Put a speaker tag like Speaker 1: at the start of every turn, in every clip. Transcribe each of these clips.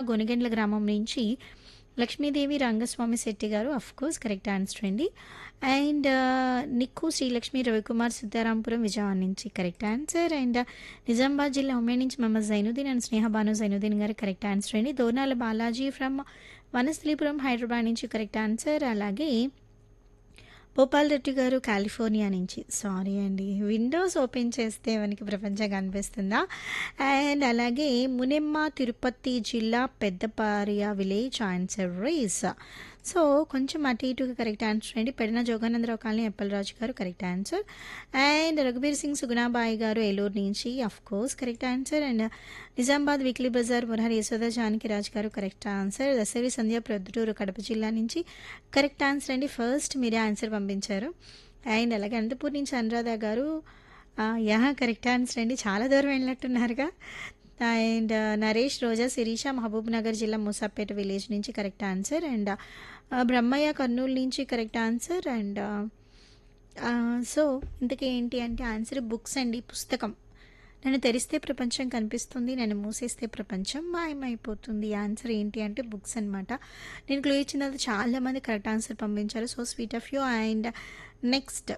Speaker 1: గొనిగెండ్ల గ్రామం నుంచి Lakshmidevi Rangaswamy Shetty garu of course correct answer అండి అండ్ నిక్కు శ్రీలక్ష్మి రవికుమార్ సిద్ధారాంపురం విజయవాడ నుంచి కరెక్ట్ ఆన్సర్ అండ్ నిజామాబాద్ జిల్లా ఉమ్మడి నుంచి Mohammed Jainuddin and Sneha Banu Jainuddin garu correct answer అండి దోర్నాల బాలాజీ ఫ్రమ్ వనస్థలీపురం హైదరాబాద్ నుంచి కరెక్ట్ ఆన్సర్ అలాగే భోపాల్ రెడ్డి గారు కాలిఫోర్నియా నుంచి సారీ అండి విండోస్ ఓపెన్ చేస్తే మనకి ప్రపంచం కనిపిస్తుందా అండ్ అలాగే మునెమ్మ తిరుపతి జిల్లా పెద్దపారియా విలేజ్ ఆన్సర్ రేస్ సో కొంచెం అటు ఇటుగా కరెక్ట్ ఆన్సర్ అండి పెడిన Jogananda Rao colony Appalaraju garu correct answer and Raghubir Singh Sugunabai garu Eluru నుంచి of course correct answer and Nizamabad weekly బజార్ మురహరి యశోద జానకి రాజ్ గారు కరెక్ట్ ఆన్సర్ దశరి సంధ్య ప్రొద్దుటూరు కడప జిల్లా నుంచి కరెక్ట్ ఆన్సర్ అండి ఫస్ట్ మీరే ఆన్సర్ పంపించారు అండ్ అలాగే అనంతపూర్ నుంచి అనురాధ గారు యా కరెక్ట్ ఆన్సర్ అండి చాలా దూరం వెళ్ళినట్టున్నారుగా అండ్ నరేష్ రోజా శిరీష మహబూబ్ నగర్ జిల్లా మూసాపేట విలేజ్ నుంచి correct answer and Brahmaiah Kurnool నుంచి కరెక్ట్ ఆన్సర్ అండ్ సో ఇంతకీ ఏంటి అంటే ఆన్సర్ బుక్స్ అండి పుస్తకం నన్ను తెరిస్తే ప్రపంచం కనిపిస్తుంది నన్ను మూసేస్తే ప్రపంచం మాయమైపోతుంది ఆన్సర్ ఏంటి అంటే బుక్స్ అనమాట నేను క్లూ ఇచ్చిన తర్వాత చాలామంది కరెక్ట్ ఆన్సర్ పంపించారు so sweet of you and next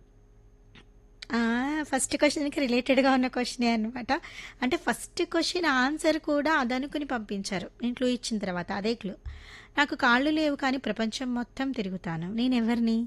Speaker 1: first క్వశ్చన్కి రిలేటెడ్గా ఉన్న క్వశ్చనే అనమాట అంటే ఫస్ట్ క్వశ్చన్ ఆన్సర్ కూడా అదనుకుని పంపించారు నేను క్లూ ఇచ్చిన తర్వాత అదే క్లూ నాకు కాళ్ళు లేవు కానీ ప్రపంచం మొత్తం తిరుగుతాను నేను ఎవరిని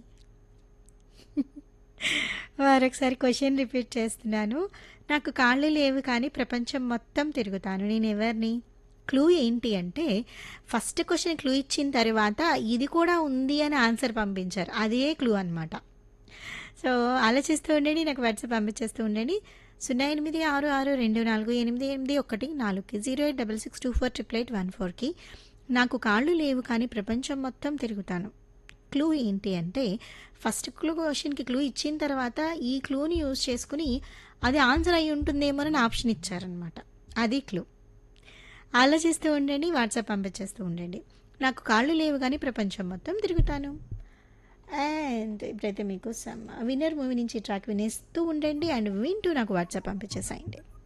Speaker 1: మరొకసారి క్వశ్చన్ రిపీట్ చేస్తున్నాను నాకు కాళ్ళు లేవు కానీ ప్రపంచం మొత్తం తిరుగుతాను నేను ఎవరిని క్లూ ఏంటి అంటే ఫస్ట్ క్వశ్చన్ క్లూ ఇచ్చిన తర్వాత ఇది కూడా ఉంది అని ఆన్సర్ పంపించారు అదే క్లూ అనమాట సో ఆలోచిస్తూ ఉండండి నాకు వాట్సాప్ పంపించేస్తూ ఉండండి సున్నా ఎనిమిది ఆరు ఆరు రెండు నాలుగు ఎనిమిది ఎనిమిది ఒకటి నాలుగుకి zero eight double six two four triple eight one ఫోర్కి నాకు కాళ్ళు లేవు కానీ ప్రపంచం మొత్తం తిరుగుతాను క్లూ ఏంటి అంటే ఫస్ట్ క్లూ క్వశ్చన్కి క్లూ ఇచ్చిన తర్వాత ఈ క్లూని యూజ్ చేసుకుని అది ఆన్సర్ అయి ఉంటుందేమో అని ఆప్షన్ ఇచ్చారనమాట అది క్లూ ఆలోచిస్తూ ఉండండి వాట్సాప్ పంపించేస్తూ ఉండండి నాకు కాళ్ళు లేవు కానీ ప్రపంచం మొత్తం తిరుగుతాను అండ్ ఇప్పుడైతే మీకు విన్నర్ మూవీ నుంచి ట్రాక్ వినేస్తూ ఉండండి అండ్ వింటూ నాకు వాట్సాప్ పంపించేసాయండి